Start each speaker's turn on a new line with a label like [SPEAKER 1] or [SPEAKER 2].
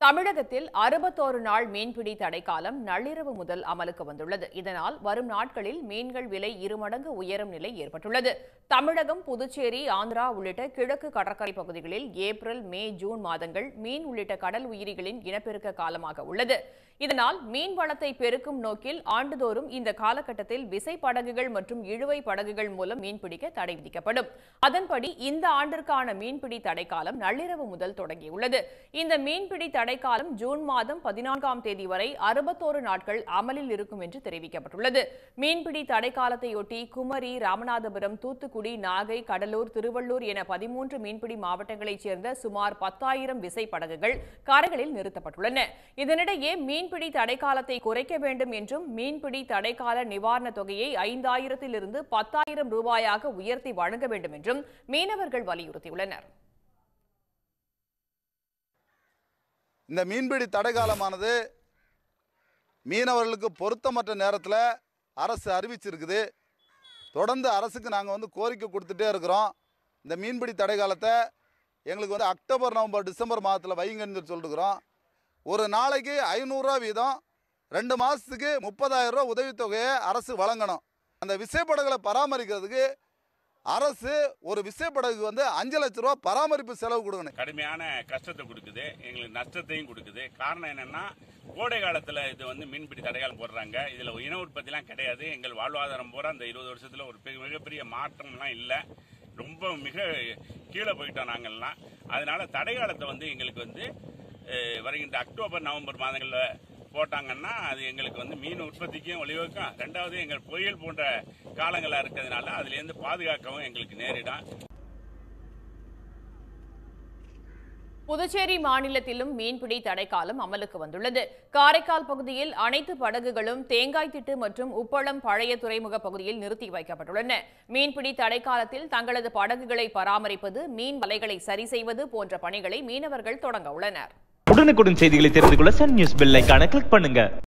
[SPEAKER 1] தமிழகத்தில் அறுபத்தோரு நாள் மீன்பிடி தடைக்காலம் நள்ளிரவு முதல் அமலுக்கு வந்துள்ளது இதனால் வரும் நாட்களில் மீன்கள் விலை இருமடங்கு உயரும் நிலை ஏற்பட்டுள்ளது தமிழகம் புதுச்சேரி ஆந்திரா உள்ளிட்ட கிழக்கு கடற்கரை பகுதிகளில் ஏப்ரல் மே ஜூன் மாதங்கள் மீன் உள்ளிட்ட கடல் உயிரிகளின் இனப்பெருக்க காலமாக உள்ளது இதனால் மீன் வளத்தை பெருக்கும் நோக்கில் ஆண்டுதோறும் இந்த காலகட்டத்தில் விசை படகுகள் மற்றும் இழுவை படகுகள் மூலம் மீன்பிடிக்க தடை விதிக்கப்படும் அதன்படி இந்த ஆண்டிற்கான மீன்பிடி தடைக்காலம் நள்ளிரவு முதல் தொடங்கியுள்ளது இந்த மீன்பிடி தடைக்காலம் ஜூன் மாதம் பதினான்காம் தேதி வரை அறுபத்தோரு நாட்கள் அமலில் இருக்கும் என்று தெரிவிக்கப்பட்டுள்ளது மீன்பிடி தடைக்காலத்தையொட்டி குமரி ராமநாதபுரம் தூத்துக்குடி நாகை கடலூர் திருவள்ளூர் என பதிமூன்று மீன்பிடி மாவட்டங்களைச் சேர்ந்த சுமார் பத்தாயிரம் விசை படகுகள் கரைகளில் நிறுத்தப்பட்டுள்ளன இதனிடையே மீன்பிடி தடைக்காலத்தை குறைக்க வேண்டும் என்றும் மீன்பிடி தடைக்கால நிவாரணத் தொகையை ஐந்தாயிரத்திலிருந்து பத்தாயிரம் ரூபாயாக உயர்த்தி வழங்க வேண்டும் என்றும் மீனவர்கள் வலியுறுத்தியுள்ளனர்
[SPEAKER 2] இந்த மீன்பிடி தடைக்காலமானது மீனவர்களுக்கு பொருத்தமற்ற நேரத்தில் அரசு அறிவிச்சிருக்குது தொடர்ந்து அரசுக்கு நாங்கள் வந்து கோரிக்கை கொடுத்துட்டே இருக்கிறோம் இந்த மீன்பிடி தடைக்காலத்தை எங்களுக்கு வந்து அக்டோபர் நவம்பர் டிசம்பர் மாதத்தில் வைங்கன்னு சொல்லி சொல்லிருக்கிறோம் ஒரு நாளைக்கு ஐநூறுரூவா வீதம் ரெண்டு மாதத்துக்கு முப்பதாயிரம் ரூபா உதவித்தொகையை அரசு வழங்கணும் அந்த விசைப்படகுகளை பராமரிக்கிறதுக்கு அரசு ஒரு விசைப்படகுக்கு வந்து அஞ்சு லட்ச ரூபா பராமரிப்பு செலவு கொடுக்கணும்
[SPEAKER 3] கடுமையான கஷ்டத்தை கொடுக்குது எங்களுக்கு நஷ்டத்தையும் கொடுக்குது காரணம் என்னன்னா கோடை காலத்தில் இது வந்து மீன்பிடி தடைகாலம் போடுறாங்க இதில் இன உற்பத்திலாம் கிடையாது எங்கள் வாழ்வாதாரம் பூரா இந்த இருபது வருஷத்தில் ஒரு பெரிய மிகப்பெரிய மாற்றம்லாம் இல்லை ரொம்ப மிக கீழே போயிட்டோம் நாங்கள்லாம் அதனால தடைகாலத்தை வந்து எங்களுக்கு வந்து அஹ், வருகின்ற அக்டோபர் நவம்பர் மாதங்களில் போட்டாங்கன்னா அது எங்களுக்கு வந்து மீன் உற்பத்திக்கும் வழிவகுக்கும் ரெண்டாவது எங்கள் புயல் போன்ற காலங்களாக இருக்கிறதுனால அதுலேருந்து பாதுகாக்கவும் எங்களுக்கு நேரிடும்
[SPEAKER 1] புதுச்சேரி மாநிலத்திலும் மீன்பிடி தடைக்காலம் அமலுக்கு வந்துள்ளது காரைக்கால் பகுதியில் அனைத்து படகுகளும் தேங்காய் திட்டு மற்றும் உப்பளம் பழைய துறைமுக பகுதியில் நிறுத்தி வைக்கப்பட்டுள்ளன மீன்பிடி தடைக்காலத்தில் தங்களது படகுகளை பராமரிப்பது மீன் வலைகளை சரி செய்வது போன்ற பணிகளை மீனவர்கள் தொடங்க உள்ளனர்
[SPEAKER 4] உடனுக்குடன் செய்திகளை தெரிந்து கொள்ள சன் நியூஸ் பெல் ஐகானை கிளிக் பண்ணுங்க